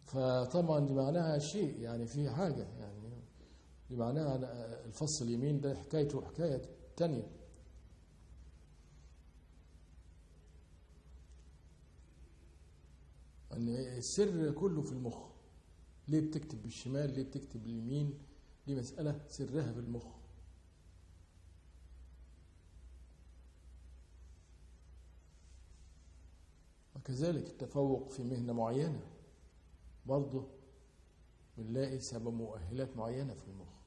فطبعا دي معناها شيء يعني في حاجة يعني دي معناها الفص اليمين ده حكايته حكاية تانية ان السر كله في المخ ليه بتكتب بالشمال ليه بتكتب باليمين دي مسألة سرها في المخ وكذلك التفوق في مهنة معينة برضه بنلاقي سبب مؤهلات معينة في المخ